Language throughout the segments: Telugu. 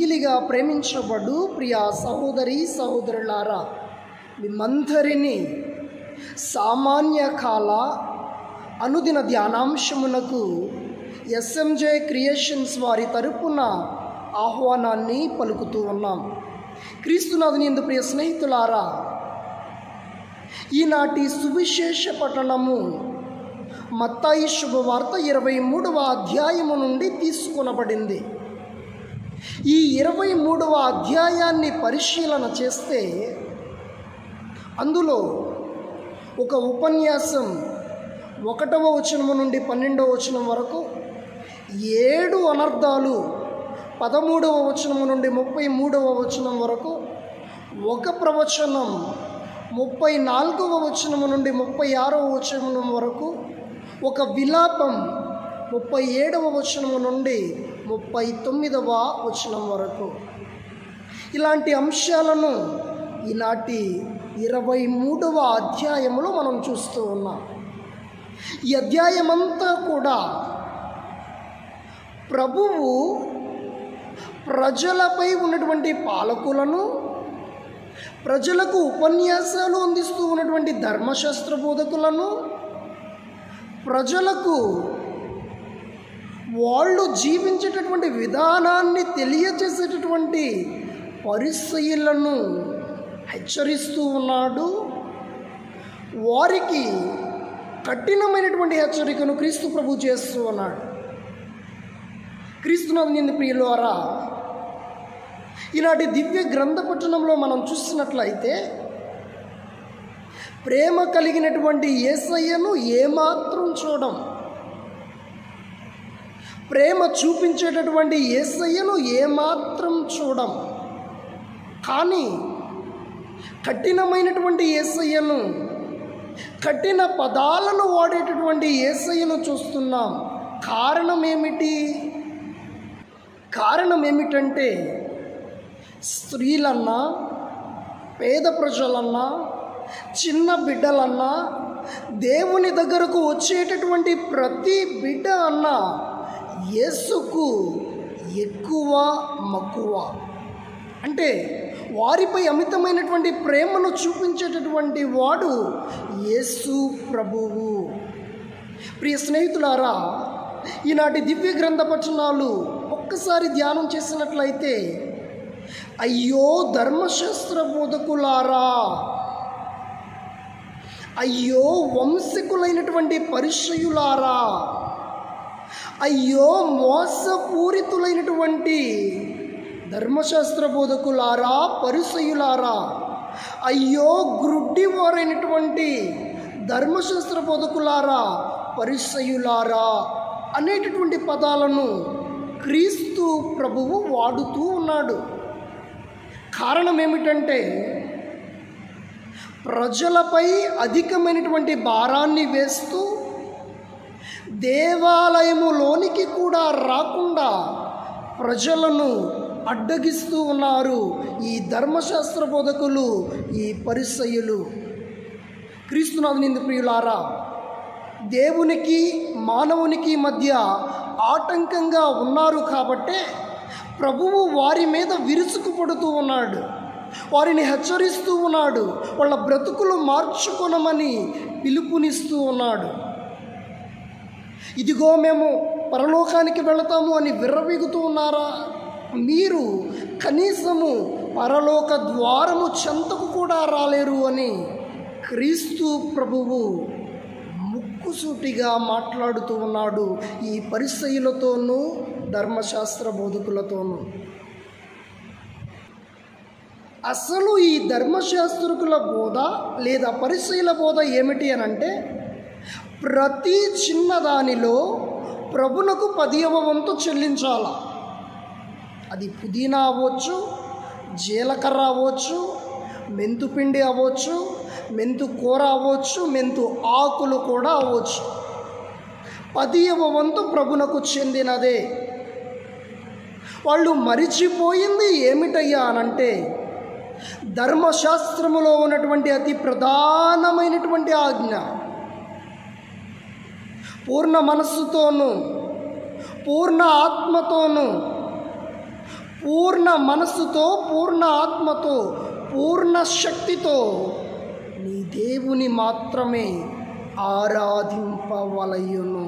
మిక్కిలిగా ప్రేమించబడు ప్రియ సహోదరి సహోదరులారా మిమ్మందరినీ సామాన్య కాల అనుదిన ధ్యానాంశమునకు ఎస్ఎంజే క్రియేషన్స్ వారి తరపున ఆహ్వానాన్ని పలుకుతూ ఉన్నాం క్రీస్తునాథుని ఎందు ప్రియ స్నేహితులారా ఈనాటి సువిశేష పఠనము మత్తాయి శుభవార్త ఇరవై మూడవ అధ్యాయము నుండి తీసుకొనబడింది ఈ ఇరవై మూడవ అధ్యాయాన్ని పరిశీలన చేస్తే అందులో ఒక ఉపన్యాసం ఒకటవ వచనము నుండి పన్నెండవ వచనం వరకు ఏడు అనర్థాలు పదమూడవ వచనము నుండి ముప్పై మూడవ వచనం వరకు ఒక ప్రవచనం ముప్పై నాలుగవ వచనము నుండి ముప్పై ఆరవ వచనం వరకు ఒక విలాపం ముప్పై ఏడవ వచనము నుండి ముప్పై తొమ్మిదవ వచనం వరకు ఇలాంటి అంశాలను ఈనాటి ఇరవై మూడవ అధ్యాయములో మనం చూస్తూ ఉన్నాం ఈ అధ్యాయమంతా కూడా ప్రభువు ప్రజలపై ఉన్నటువంటి పాలకులను ప్రజలకు ఉపన్యాసాలు అందిస్తూ ఉన్నటువంటి ధర్మశాస్త్ర బోధకులను ప్రజలకు వాళ్ళు జీవించేటటువంటి విధానాన్ని తెలియజేసేటటువంటి పరిస్థితులను హెచ్చరిస్తూ ఉన్నాడు వారికి కఠినమైనటువంటి హెచ్చరికను క్రీస్తు ప్రభు చేస్తూ ఉన్నాడు క్రీస్తునాథుని ప్రియులారా ఈనాటి దివ్య గ్రంథ పట్టణంలో మనం చూసినట్లయితే ప్రేమ కలిగినటువంటి ఏసయ్యను ఏమాత్రం చూడం ప్రేమ చూపించేటటువంటి ఏసయ్యను ఏమాత్రం చూడం కానీ కఠినమైనటువంటి ఏసయ్యను కఠిన పదాలను వాడేటటువంటి ఏసయ్యను చూస్తున్నాం కారణం ఏమిటి కారణం ఏమిటంటే స్త్రీలన్నా పేద ప్రజలన్నా చిన్న బిడ్డలన్నా దేవుని దగ్గరకు వచ్చేటటువంటి ప్రతి బిడ్డ అన్న యేసుకు ఎక్కువ మక్కువ అంటే వారిపై అమితమైనటువంటి ప్రేమను చూపించేటటువంటి వాడు యేసు ప్రభువు ప్రియ స్నేహితులారా ఈనాటి దివ్య గ్రంథ వచనాలు ఒక్కసారి ధ్యానం చేసినట్లయితే అయ్యో ధర్మశాస్త్ర బోధకులారా అయ్యో వంశకులైనటువంటి పరిచయులారా అయ్యో మోసపూరితులైనటువంటి ధర్మశాస్త్ర బోధకులారా పరిసయులారా అయ్యో గ్రుడ్డివారైనటువంటి ధర్మశాస్త్ర బోధకులారా పరిసయులారా అనేటటువంటి పదాలను క్రీస్తు ప్రభువు వాడుతూ ఉన్నాడు కారణం ఏమిటంటే ప్రజలపై అధికమైనటువంటి భారాన్ని వేస్తూ దేవాలయములోనికి కూడా రాకుండా ప్రజలను అడ్డగిస్తూ ఉన్నారు ఈ ధర్మశాస్త్ర బోధకులు ఈ పరిసయులు క్రీస్తునాథునిందు ప్రియులారా దేవునికి మానవునికి మధ్య ఆటంకంగా ఉన్నారు కాబట్టే ప్రభువు వారి మీద విరుచుకుపడుతూ ఉన్నాడు వారిని హెచ్చరిస్తూ ఉన్నాడు వాళ్ళ బ్రతుకులు మార్చుకొనమని పిలుపునిస్తూ ఉన్నాడు ఇదిగో మేము పరలోకానికి వెళతాము అని విర్రవీగుతూ ఉన్నారా మీరు కనీసము పరలోక ద్వారము చెంతకు కూడా రాలేరు అని క్రీస్తు ప్రభువు ముక్కుసూటిగా మాట్లాడుతూ ఉన్నాడు ఈ పరిసయులతోనూ ధర్మశాస్త్ర బోధకులతోనూ అసలు ఈ ధర్మశాస్త్రకుల బోధ లేదా పరిశీల బోధ ఏమిటి అని అంటే ప్రతి చిన్నదానిలో ప్రభునకు పదియవ వంతు చెల్లించాల అది పుదీనా అవ్వచ్చు జీలకర్ర అవ్వచ్చు మెంతుపిండి అవ్వచ్చు మెంతు కూర అవ్వచ్చు మెంతు ఆకులు కూడా అవ్వచ్చు పదియవ వంతు ప్రభునకు చెందినదే వాళ్ళు మరిచిపోయింది ఏమిటయ్యా అనంటే ధర్మశాస్త్రములో ఉన్నటువంటి అతి ప్రధానమైనటువంటి ఆజ్ఞ పూర్ణ మనస్సుతోనూ పూర్ణ ఆత్మతోనూ పూర్ణ మనస్సుతో పూర్ణ ఆత్మతో పూర్ణ శక్తితో నీ దేవుని మాత్రమే ఆరాధింపవలయును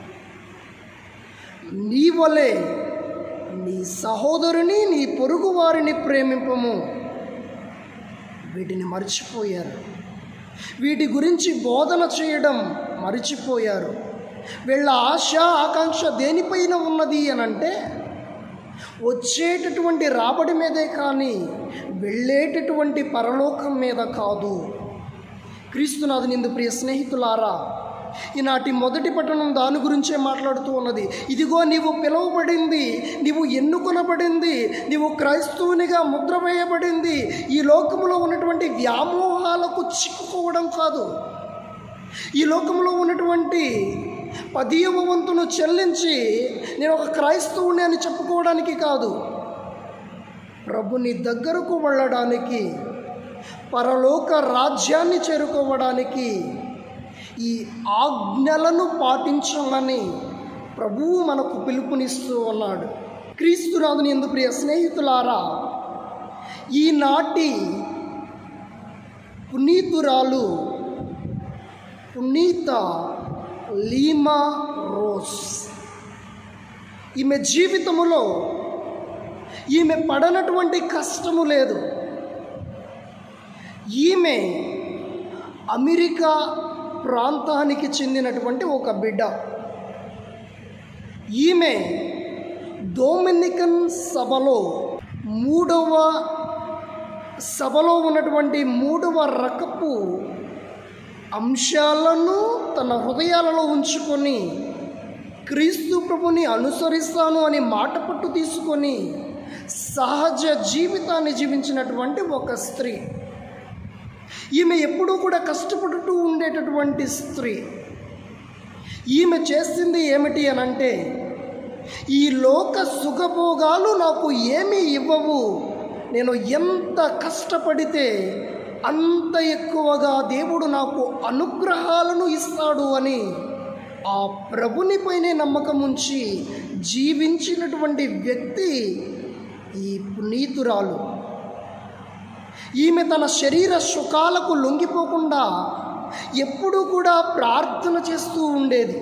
నీ వలె నీ సహోదరుని నీ పొరుగు వారిని ప్రేమింపము వీటిని మర్చిపోయారు వీటి గురించి బోధన చేయడం మర్చిపోయారు వీళ్ళ ఆశ ఆకాంక్ష దేనిపైన ఉన్నది అని అంటే వచ్చేటటువంటి రాబడి మీదే కానీ వెళ్ళేటటువంటి పరలోకం మీద కాదు క్రీస్తునాథు నిందు ప్రియ స్నేహితులారా ఈనాటి మొదటి పట్టణం దాని గురించే మాట్లాడుతూ ఉన్నది ఇదిగో నీవు పిలువబడింది నీవు ఎన్నుకొనబడింది నీవు క్రైస్తవునిగా ముద్ర వేయబడింది ఈ లోకంలో ఉన్నటువంటి వ్యామోహాలకు చిక్కుకోవడం కాదు ఈ లోకంలో ఉన్నటువంటి పదియవ వంతును చెల్లించి నేను ఒక క్రైస్తవుని అని చెప్పుకోవడానికి కాదు ప్రభుని దగ్గరకు వెళ్ళడానికి పరలోక రాజ్యాన్ని చేరుకోవడానికి ఈ ఆజ్ఞలను పాటించాలని ప్రభువు మనకు పిలుపునిస్తూ ఉన్నాడు క్రీస్తునాథుని ఎందు ప్రియ స్నేహితులారా ఈనాటి పునీతురాలు పునీత లీమా రోస్ ఈమె జీవితములో ఈమె పడనటువంటి కష్టము లేదు ఈమె అమెరికా ప్రాంతానికి చెందినటువంటి ఒక బిడ్డ ఈమె డొమినికన్ సభలో మూడవ సభలో ఉన్నటువంటి మూడవ రకపు అంశాలను తన హృదయాలలో ఉంచుకొని క్రీస్తు ప్రభుని అనుసరిస్తాను అని మాట పట్టు తీసుకొని సహజ జీవితాన్ని జీవించినటువంటి ఒక స్త్రీ ఈమె ఎప్పుడూ కూడా కష్టపడుతూ ఉండేటటువంటి స్త్రీ ఈమె చేసింది ఏమిటి అని అంటే ఈ లోక సుఖభోగాలు నాకు ఏమీ ఇవ్వవు నేను ఎంత కష్టపడితే అంత ఎక్కువగా దేవుడు నాకు అనుగ్రహాలను ఇస్తాడు అని ఆ ప్రభునిపైనే నమ్మకం ఉంచి జీవించినటువంటి వ్యక్తి ఈ పునీతురాలు ఈమె తన శరీర సుఖాలకు లొంగిపోకుండా ఎప్పుడూ కూడా ప్రార్థన చేస్తూ ఉండేది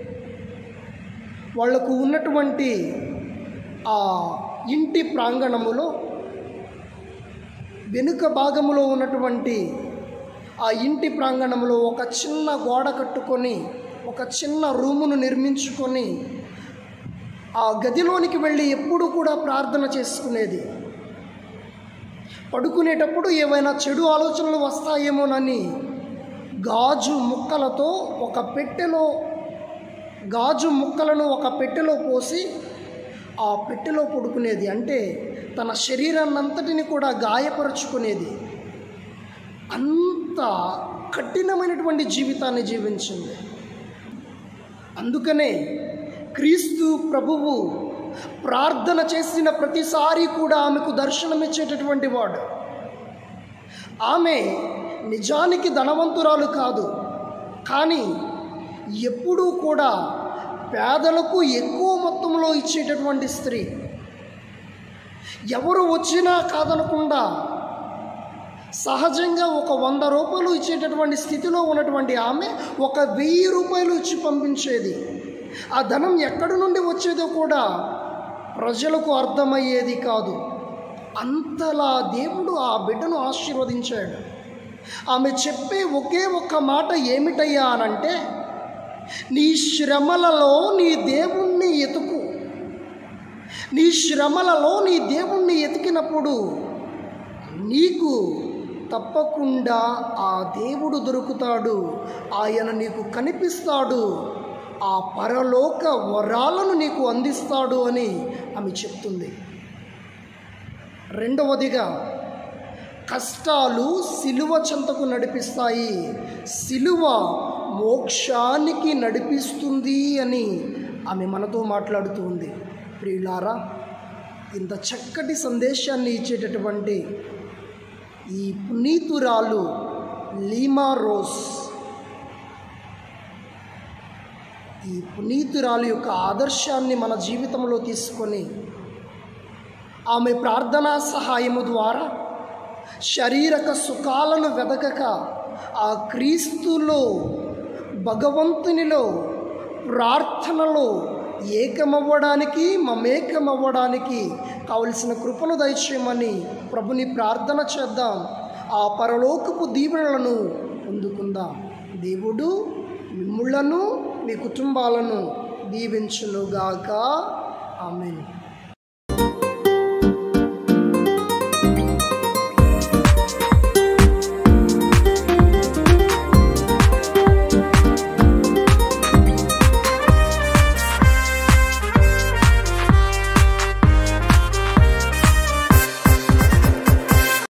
వాళ్లకు ఉన్నటువంటి ఆ ఇంటి ప్రాంగణములో వెనుక భాగములో ఉన్నటువంటి ఆ ఇంటి ప్రాంగణంలో ఒక చిన్న గోడ కట్టుకొని ఒక చిన్న రూమును నిర్మించుకొని ఆ గదిలోనికి వెళ్ళి ఎప్పుడు కూడా ప్రార్థన చేసుకునేది పడుకునేటప్పుడు ఏవైనా చెడు ఆలోచనలు వస్తాయేమోనని గాజు ముక్కలతో ఒక పెట్టెలో గాజు ముక్కలను ఒక పెట్టెలో పోసి ఆ పెట్టెలో పడుకునేది అంటే తన శరీరాన్నంతటిని కూడా గాయపరుచుకునేది అంత కఠినమైనటువంటి జీవితాన్ని జీవించింది అందుకనే క్రీస్తు ప్రభువు ప్రార్థన చేసిన ప్రతిసారి కూడా ఆమెకు దర్శనమిచ్చేటటువంటి వాడు ఆమె నిజానికి ధనవంతురాలు కాదు కానీ ఎప్పుడూ కూడా పేదలకు ఎక్కువ మొత్తంలో ఇచ్చేటటువంటి స్త్రీ ఎవరు వచ్చినా కాదనకుండా సహజంగా ఒక వంద రూపాయలు ఇచ్చేటటువంటి స్థితిలో ఉన్నటువంటి ఆమె ఒక వెయ్యి రూపాయలు ఇచ్చి పంపించేది ఆ ధనం ఎక్కడి నుండి వచ్చేదో కూడా ప్రజలకు అర్థమయ్యేది కాదు అంతలా దేవుడు ఆ బిడ్డను ఆశీర్వదించాడు ఆమె చెప్పే ఒకే ఒక్క మాట ఏమిటయ్యా అనంటే నీ శ్రమలలో నీ దేవుణ్ణి ఎతుకు నీ శ్రమలలో నీ దేవుణ్ణి ఎతికినప్పుడు నీకు తప్పకుండా ఆ దేవుడు దొరుకుతాడు ఆయన నీకు కనిపిస్తాడు ఆ పరలోక వరాలను నీకు అందిస్తాడు అని ఆమె చెప్తుంది రెండవదిగా కష్టాలు సిలువ చెంతకు నడిపిస్తాయి సిలువ మోక్షానికి నడిపిస్తుంది అని ఆమె మనతో మాట్లాడుతూ ఉంది ప్రియులారా ఇంత చక్కటి సందేశాన్ని ఇచ్చేటటువంటి ఈ పునీతురాలు లీమా రోస్ ఈ పునీతురాలు యొక్క ఆదర్శాన్ని మన జీవితంలో తీసుకొని ఆమె ప్రార్థనా సహాయము ద్వారా శారీరక సుఖాలను వెదకక ఆ క్రీస్తులో భగవంతునిలో ప్రార్థనలో ఏకమవ్వడానికి మమేకమవ్వడానికి కావలసిన కృపను దయచేయమని ప్రభుని ప్రార్థన చేద్దాం ఆ పరలోకపు దీవెనలను పొందుకుందాం దేవుడు మిమ్ములను మీ కుటుంబాలను దీవించునుగాక ఆమెను